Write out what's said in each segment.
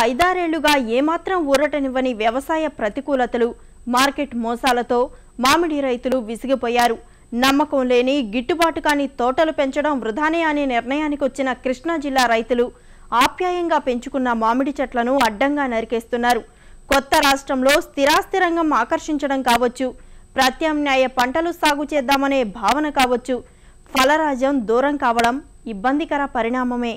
ఐదారేళ్లుగా ఏమాత్రం ఊరటనివ్వని వ్యవసాయ ప్రతికూలతలు మార్కెట్ మోసాలతో మామిడి రైతులు విసిగిపోయారు నమ్మకం లేని గిట్టుబాటు కాని తోటలు పెంచడం వృధానే అనే నిర్ణయానికి వచ్చిన కృష్ణా జిల్లా రైతులు ఆప్యాయంగా పెంచుకున్న మామిడి చెట్లను అడ్డంగా నరికేస్తున్నారు కొత్త రాష్ట్రంలో స్థిరాస్తి రంగం ఆకర్షించడం కావచ్చు ప్రత్యామ్నాయ పంటలు సాగు చేద్దామనే భావన కావచ్చు ఫలరాజం దూరం కావడం ఇబ్బందికర పరిణామమే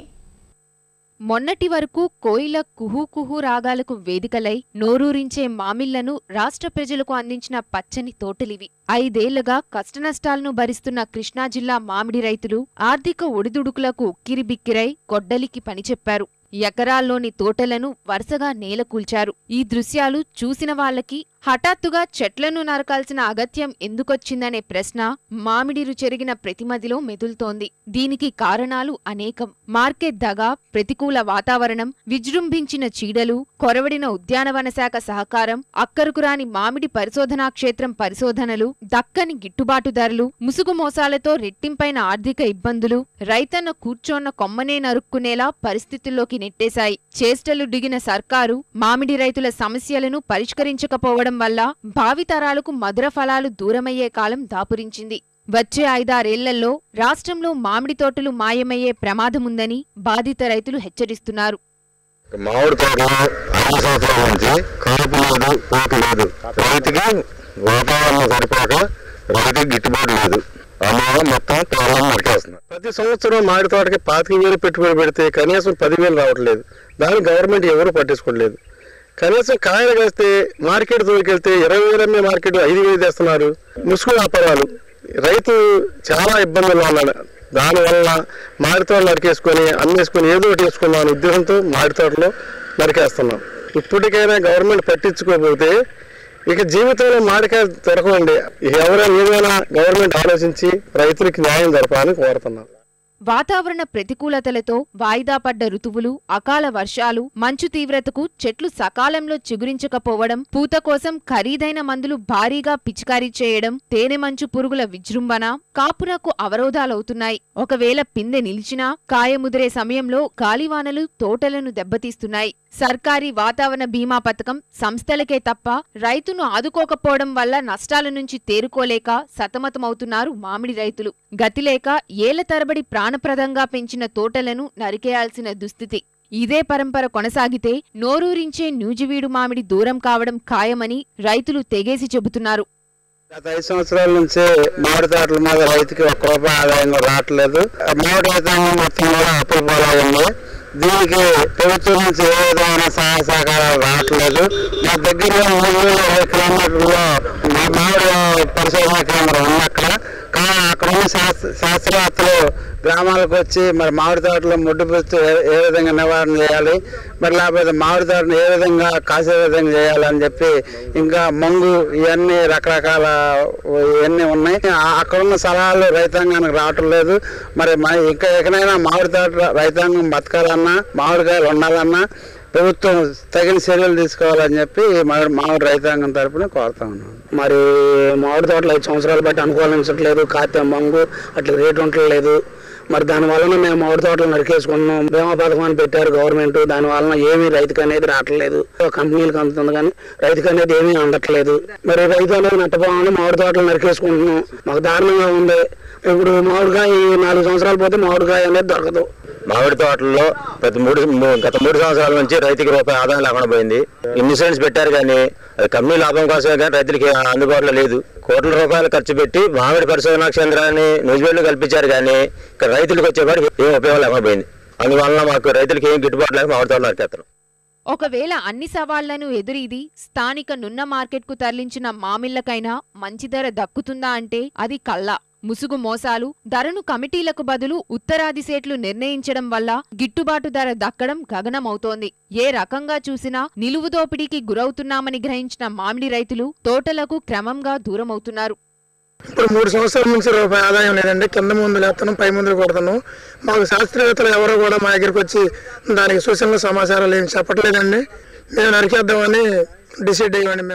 మొన్నటి వరకు కోయిల కుహూ కుహూ రాగాలకు వేదికలై నోరూరించే మామిళ్లను రాష్ట్ర ప్రజలకు అందించిన పచ్చని తోటలివి ఐదేళ్లుగా కష్టనష్టాలను భరిస్తున్న కృష్ణా జిల్లా మామిడి రైతులు ఆర్థిక ఒడిదుడుకులకు ఉక్కిరిబిక్కిరై గొడ్డలికి పనిచెప్పారు ఎకరాల్లోని తోటలను వరుసగా నేలకూల్చారు ఈ దృశ్యాలు చూసిన వాళ్ళకి హఠాత్తుగా చెట్లను నరకాల్సిన అగత్యం ఎందుకొచ్చిందనే ప్రశ్న మామిడిరు చెరిగిన ప్రతిమదిలో మెదులుతోంది దీనికి కారణాలు అనేకం మార్కెట్ దగ ప్రతికూల వాతావరణం విజృంభించిన చీడలు కొరవడిన ఉద్యానవన శాఖ సహకారం అక్కరుకురాని మామిడి పరిశోధనా క్షేత్రం పరిశోధనలు దక్కని గిట్టుబాటు ధరలు ముసుగు మోసాలతో రెట్టింపైన ఆర్థిక ఇబ్బందులు రైతన్న కూర్చోన్న కొమ్మనే నరుక్కునేలా పరిస్థితుల్లోకి నెట్టేశాయి చేష్టలు దిగిన సర్కారు మామిడి రైతుల సమస్యలను పరిష్కరించకపోవడం వల్ల భావితరాలకు మధుర ఫలాలు దూరమయ్యే కాలం దాపురించింది వచ్చే ఐదారేళ్లలో రాష్ట్రంలో మామిడి తోటలు మాయమయ్యే ప్రమాదముందని బాధిత రైతులు హెచ్చరిస్తున్నారు మామిడి తోటలో ఐదు సంవత్సరాల నుంచి కాపు లేదు పోటు లేదు రైతుకి వాతావరణం సరిపోక రైతుకి గిట్టుబాటు లేదు అందువల్ల మొత్తం తోటలను నరికేస్తున్నారు ప్రతి సంవత్సరం మామిడి తోటకి పాతిక వేలు పెట్టుబడి పెడితే కనీసం పదివేలు రావట్లేదు దాన్ని గవర్నమెంట్ ఎవరు పట్టించుకోవట్లేదు కనీసం కాయలు కాస్తే మార్కెట్ తోలికెళ్తే ఇరవై వేలు అమ్మే మార్కెట్ ఐదు వేలు తెస్తున్నారు ముసుగు వ్యాపారాలు రైతు చాలా ఇబ్బందుల్లో ఉన్నాడు దానివల్ల మామిడి తోటలు నరికేసుకొని అమ్మేసుకొని ఏదో ఒకటి వేసుకుందాం అనే ఉద్దేశంతో మామిడి తోటలో నరికేస్తున్నాం ఇప్పటికైనా గవర్నమెంట్ పట్టించుకోకపోతే ఇక జీవితంలో మామిడికాయ దొరకవండి ఎవరైనా ఏదైనా గవర్నమెంట్ ఆలోచించి రైతులకి న్యాయం జరపాలని కోరుతున్నాం వాతావరణ ప్రతికూలతలతో వాయిదా పడ్డ ఋతువులు అకాల వర్షాలు మంచు తీవ్రతకు చెట్లు సకాలంలో చిగురించకపోవడం పూత కోసం ఖరీదైన మందులు భారీగా పిచికారీ చేయడం తేనె మంచు పురుగుల విజృంభణ కాపునకు అవరోధాలవుతున్నాయి ఒకవేళ పిందె నిలిచినా కాయ ముదిరే సమయంలో గాలివానలు తోటలను దెబ్బతీస్తున్నాయి సర్కారీ వాతావరణ బీమా పథకం సంస్థలకే తప్ప రైతును ఆదుకోకపోవడం వల్ల నష్టాల నుంచి తేరుకోలేక సతమతమవుతున్నారు మామిడి రైతులు గతిలేక ఏళ్ల తరబడి ప్రాణప్రదంగా పెంచిన తోటలను నరికేయాల్సిన దుస్థితి ఇదే పరంపర కొనసాగితే నోరూరించే నూజివీడు మామిడి దూరం కావడం ఖాయమని రైతులు తెగేసి చెబుతున్నారు గత ఐదు సంవత్సరాల నుంచే మామిడి తోటల మీద రైతుకి ఒక్క రూపాయి ఆదాయం రావట్లేదు మామిడి రైతాంగం మొత్తం కూడా అప్పుల పాలయ్యింది దీనికి ప్రభుత్వం నుంచి ఏ విధమైన సహాయ సహకారాలు రావట్లేదు మా దగ్గర మూడు వేల ఇరవై కిలోమీటర్లో మా మామిడి పరిశోధన కేంద్రం ఉంది అక్కడ కానీ అక్కడ ఉన్న శాస్త్ర శాస్త్రవేత్తలు గ్రామాలకు వచ్చి మరి మామిడి తోటలో ముడ్డు పెస్తూ ఏ- ఏ విధంగా నివారణ చేయాలి మరి లేకపోతే మామిడి తోటను ఏ విధంగా కాసే విధంగా చేయాలని చెప్పి ఇంకా మంగు ఇవన్నీ రకరకాల ఇవన్నీ ఉన్నాయి ఆ- అక్కడ ఉన్న సలహాలు రైతాంగానికి రావటం లేదు మరి మ- ఇంకా ఎక్కడైనా మామిడి తోట రైతాంగం బతకాలన్నా మామిడికాయలు ఉండాలన్నా ప్రభుత్వం తగిన చర్యలు తీసుకోవాలని చెప్పి మామిడి మామిడి రైతాంగం తరపున కోరుతా ఉన్నాం మరి మామిడి తోటలు ఐదు సంవత్సరాలు బట్టి అనుకూలించట్లేదు కాతే మంగు అట్లా రేటు ఉండట్లేదు మరి దాని వలన మేము మామిడి తోటలు నరికేసుకున్నాం బీమా పథకం అని పెట్టారు గవర్నమెంట్ దాని వలన ఏమీ రైతుకు అనేది రావట్లేదు కంపెనీలకు అందుతుంది కానీ రైతుకు అనేది ఏమీ అందట్లేదు మరి రైతు అనేది నట్టపోవాలని మామిడి తోటలు నరికేసుకుంటున్నాం మాకు దారుణంగా ఉంది ఇప్పుడు మామిడికాయ ఈ నాలుగు సంవత్సరాలు పోతే మామిడికాయ అనేది దొరకదు మామిడి తోటల్లో ప్రతి మూడు మూ- గత మూడు సంవత్సరాల నుంచి రైతుకి రూపాయి ఆదాయం లేకుండా పోయింది ఇన్సూరెన్స్ పెట్టారు కానీ అది కంపెనీ లాభం కోసమే కానీ రైతులకి అందుబాటులో లేదు కోట్ల రూపాయలు ఖర్చు పెట్టి మామిడి పరిశోధనా కేంద్రాన్ని న్యూజివేడ్లో కల్పించారు కానీ ఇక్కడ రైతులకు వచ్చేవాడికి ఏం ఉపయోగం లేకుండా పోయింది అందువలన మాకు రైతులకి ఏం గిట్టుబాటు లేక మామిడి తోటలు నరికేస్తున్నాం ఒకవేళ అన్ని సవాళ్లను ఎదురీది స్థానిక నున్న మార్కెట్కు తరలించిన మామిళ్లకైనా మంచి ధర దక్కుతుందా అంటే అది కల్లా ముసుగు మోసాలు ధరను కమిటీలకు బదులు ఉత్తరాది సేట్లు నిర్ణయించడం వల్ల గిట్టుబాటు ధర దక్కడం గగనమవుతోంది ఏ రకంగా చూసినా నిలువు దోపిడీకి గురవుతున్నామని గ్రహించిన మామిడి రైతులు తోటలకు క్రమంగా దూరమవుతున్నారు ఇప్పుడు మూడు సంవత్సరాల నుంచి రూపాయి ఆదాయం లేదండి కింద ముందు లేస్తున్నాం పై ముందు కొడుతున్నాం మాకు శాస్త్రవేత్తలు ఎవరు కూడా మా దగ్గరికి వచ్చి దానికి సూచనలు సమాచారాలు ఏమి చెప్పట్లేదండి మేము నరికేద్దామని డిసైడ్ అయ్యామండి మేము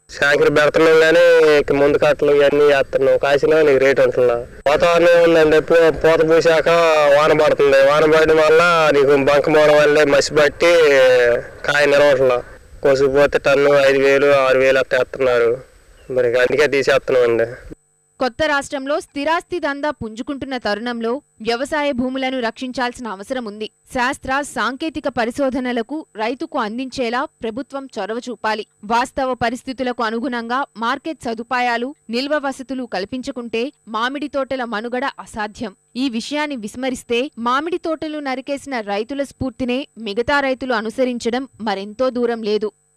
శాంకర్ పెడుతున్నాం కానీ ఇక ముందు కట్టలు ఇవన్నీ వేస్తున్నాం కాసినా నీకు రేట్ ఉంటుందా వాతావరణం ఉందండి పూ- పూత పూసాక వాన పడుతుంది వాన పడడం వల్ల నీకు బంక పోవడం వల్లే మసి పట్టి కాయ నిలవట్లా కోసుకుపోతే టన్ను ఐదు వేలు ఆరు వేలు అట్లా వేస్తున్నారు మరి ఇక అందుకే తీసేస్తున్నాం అండి కొత్త రాష్ట్రంలో స్థిరాస్తి దందా పుంజుకుంటున్న తరుణంలో వ్యవసాయ భూములను రక్షించాల్సిన అవసరం ఉంది శాస్త్ర సాంకేతిక పరిశోధనలకు రైతుకు అందించేలా ప్రభుత్వం చొరవ చూపాలి వాస్తవ పరిస్థితులకు అనుగుణంగా మార్కెట్ సదుపాయాలు నిల్వ వసతులు కల్పించుకుంటే మామిడి తోటల మనుగడ అసాధ్యం ఈ విషయాన్ని విస్మరిస్తే మామిడి తోటలు నరికేసిన రైతుల స్ఫూర్తినే మిగతా రైతులు అనుసరించడం మరెంతో దూరం లేదు